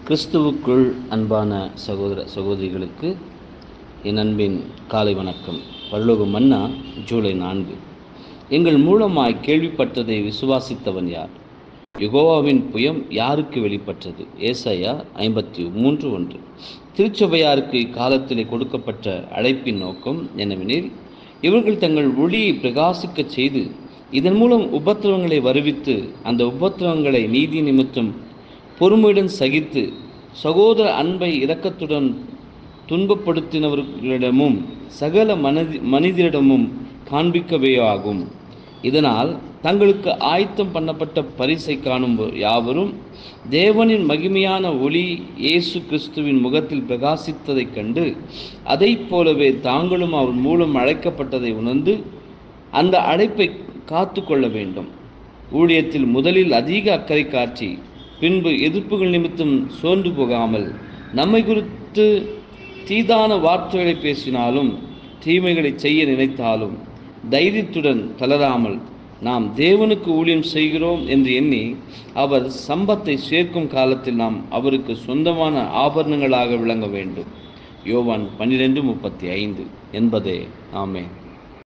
கிறிஸ்துவுக்குள் அன்பான சகோதர சகோதரிகளுக்கு என் அன்பின் காலை வணக்கம் பரலோக மன்னா ஜூலை நான்கு எங்கள் மூலமாய் கேள்விப்பட்டதை விசுவாசித்தவன் யார் யுகோவாவின் புயம் யாருக்கு வெளிப்பட்டது ஏசாயா ஐம்பத்தி மூன்று ஒன்று திருச்சபையாருக்கு இக்காலத்திலே கொடுக்கப்பட்ட அழைப்பின் நோக்கம் என்னவெனில் இவர்கள் தங்கள் ஒளியை பிரகாசிக்கச் செய்து இதன் மூலம் உபத்திரவங்களை வருவித்து அந்த உபத்திரவங்களை நீதி நிமித்தம் பொறுமையுடன் சகித்து சகோதர அன்பை இரக்கத்துடன் துன்பப்படுத்தினவர்களிடமும் சகல மனதி மனிதரிடமும் காண்பிக்கவே ஆகும் இதனால் தங்களுக்கு ஆயத்தம் பண்ணப்பட்ட பரிசை காணும் யாவரும் தேவனின் மகிமையான ஒளி இயேசு கிறிஸ்துவின் முகத்தில் பிரகாசித்ததைக் கண்டு அதை போலவே தாங்களும் அவர் மூலம் அழைக்கப்பட்டதை உணர்ந்து அந்த அழைப்பை காத்து கொள்ள வேண்டும் ஊழியத்தில் முதலில் அதிக அக்கறை காட்டி பின்பு எதிர்ப்புகள் நிமித்தம் சோர்ந்து போகாமல் நம்மை குறித்து தீதான வார்த்தைகளை பேசினாலும் தீமைகளை செய்ய நினைத்தாலும் தைரியத்துடன் தளராமல் நாம் தேவனுக்கு ஊழியம் செய்கிறோம் என்று எண்ணி அவர் சம்பத்தை சேர்க்கும் காலத்தில் நாம் அவருக்கு சொந்தமான ஆபரணங்களாக விளங்க வேண்டும் யோவான் பன்னிரெண்டு முப்பத்தி ஐந்து என்பதே ஆமேன்